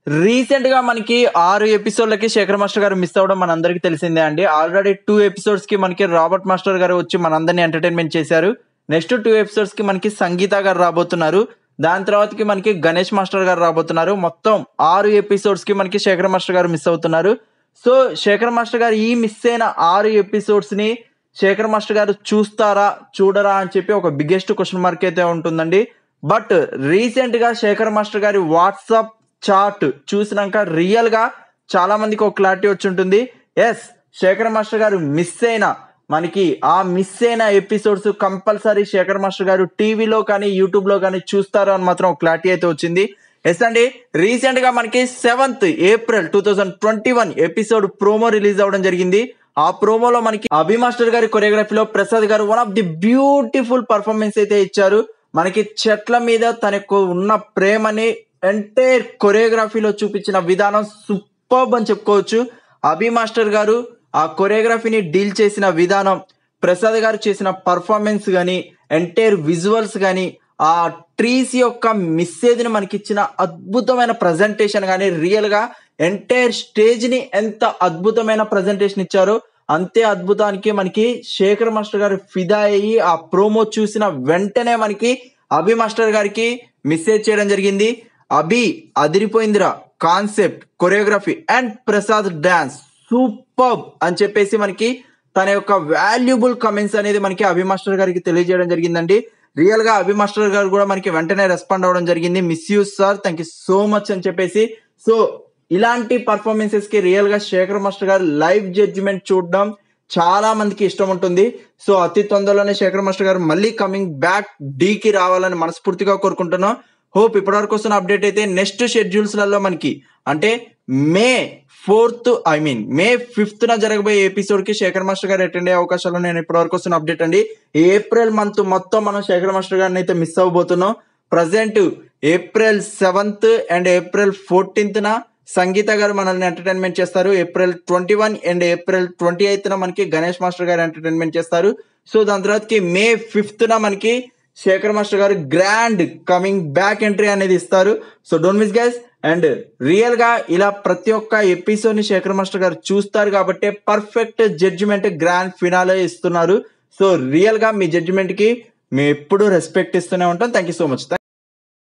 recent గా మనకి ఆరు ఎపిసోడ్లకి శేఖర్ మాస్టర్ గారు మిస్ అవ్వడం మనందరికీ తెలిసిందే అండి ఆల్రెడీ టూ ఎపిసోడ్స్ కి మనకి రాబర్ట్ మాస్టర్ గారు వచ్చి మనందరినీ ఎంటర్టైన్మెంట్ చేశారు నెక్స్ట్ టూ ఎపిసోడ్స్ కి మనకి సంగీత గారు రాబోతున్నారు దాని తర్వాతకి మనకి గణేష్ మాస్టర్ గారు రాబోతున్నారు మొత్తం ఆరు ఎపిసోడ్స్ కి మనకి శేఖర్ మాస్టర్ గారు మిస్ అవుతున్నారు సో శేఖర్ మాస్టర్ గారు ఈ మిస్ అయిన ఆరు ఎపిసోడ్స్ ని శేఖర్ మాస్టర్ గారు చూస్తారా చూడరా అని చెప్పి ఒక బిగ్గెస్ట్ క్వశ్చన్ మార్క్ అయితే ఉంటుందండి బట్ రీసెంట్ గా శేఖర్ మాస్టర్ గారి వాట్సాప్ చార్ట్ చూసినాక రియల్ గా చాలా మందికి ఒక క్లారిటీ వచ్చి ఉంటుంది ఎస్ శేఖర్ మాస్టర్ గారు మిస్ అయిన మనకి ఆ మిస్ అయిన ఎపిసోడ్స్ కంపల్సరీ శేఖర్ మాస్టర్ గారు టీవీలో కానీ యూట్యూబ్ లో కానీ చూస్తారు అని మాత్రం ఒక క్లారిటీ అయితే వచ్చింది ఎస్ అండి రీసెంట్ గా మనకి seventh April two thousand twenty one episode promo release అవ్వడం జరిగింది ఆ ప్రోమోలో మనకి అభి మాస్టర్ గారి కొరియోగ్రఫీలో ప్రసాద్ గారు one of the beautiful performance అయితే ఇచ్చారు మనకి చెట్ల మీద తనకు ఉన్న ప్రేమని ఎంటైర్ కొరియోగ్రఫీలో చూపించిన విధానం సూపర్ అని చెప్పుకోవచ్చు అభి మాస్టర్ గారు ఆ కొరియోగ్రఫీని డీల్ చేసిన విధానం ప్రసాద్ గారు చేసిన పర్ఫార్మెన్స్ కానీ ఎంటైర్ విజువల్స్ కానీ ఆ ట్రీస్ యొక్క మిస్సేజ్ని మనకి ఇచ్చిన అద్భుతమైన ప్రజెంటేషన్ కానీ రియల్ గా ఎంటైర్ స్టేజ్ ని ఎంత అద్భుతమైన ప్రజెంటేషన్ ఇచ్చారో అంతే అద్భుతానికి మనకి శేఖర్ మాస్టర్ గారు ఫిదా అయ్యి ఆ ప్రోమో చూసిన వెంటనే మనకి అభి మాస్టర్ గారికి మెసేజ్ చేయడం జరిగింది అభి అదిరిపోయిందిరా concept choreography and Prasad dance super అని చెప్పేసి మనకి తన యొక్క వాల్యుబుల్ కమెంట్స్ అనేది మనకి అభి మాస్టర్ గారికి తెలియజేయడం జరిగిందండి రియల్ గా అభి మాస్టర్ గారు కూడా మనకి వెంటనే రెస్పాండ్ అవ్వడం జరిగింది miss you sir thank you so much అని చెప్పేసి సో ఇలాంటి పర్ఫార్మెన్సెస్ కి రియల్ గా శేఖర్ మాస్టర్ గారు లైవ్ జడ్జిమెంట్ చూడడం చాలా మందికి ఇష్టం ఉంటుంది సో అతి తొందరలోనే శేఖర్ మాస్టర్ గారు మళ్ళీ కమింగ్ బ్యాక్ డీకి రావాలని మనస్ఫూర్తిగా కోరుకుంటున్నాం హోప్ ఇప్పటివరకు వస్తున్న అప్డేట్ అయితే నెక్స్ట్ షెడ్యూల్స్ లలో మనకి అంటే May fourth I mean May fifth న జరగబోయే ఎపిసోడ్ కి శేఖర్ మాస్టర్ గారు అటెండ్ అయ్యే అవకాశాలు నేను ఇప్పటివరకు వస్తున్న అప్డేట్ అండి ఏప్రిల్ మంత్ మొత్తం మనం శేఖర్ మాస్టర్ గారిని అయితే మిస్ అవ్వబోతున్నాం present April seventh and April fourteenth న సంగీత గారు మనల్ని ఎంటర్టైన్మెంట్ చేస్తారు April twenty one and April twenty eighth న మనకి గణేష్ మాస్టర్ గారు ఎంటర్టైన్మెంట్ చేస్తారు సో దాని తర్వాతకి మే ఫిఫ్త్ న మనకి శేఖర్ మాస్టర్ గారు గ్రాండ్ కమింగ్ బ్యాక్ ఎంట్రీ అనేది ఇస్తారు so don't miss guys and real గా ఇలా ప్రతి ఒక్క ఎపిసోడ్ ని శేఖర్ మాస్టర్ గారు చూస్తారు కాబట్టి పర్ఫెక్ట్ జడ్జిమెంట్ గ్రాండ్ ఫినాలే ఇస్తున్నారు సో రియల్ గా మీ జడ్జిమెంట్ కి మేము ఎప్పుడు రెస్పెక్ట్ ఇస్తూనే ఉంటాం థ్యాంక్ యూ సో మచ్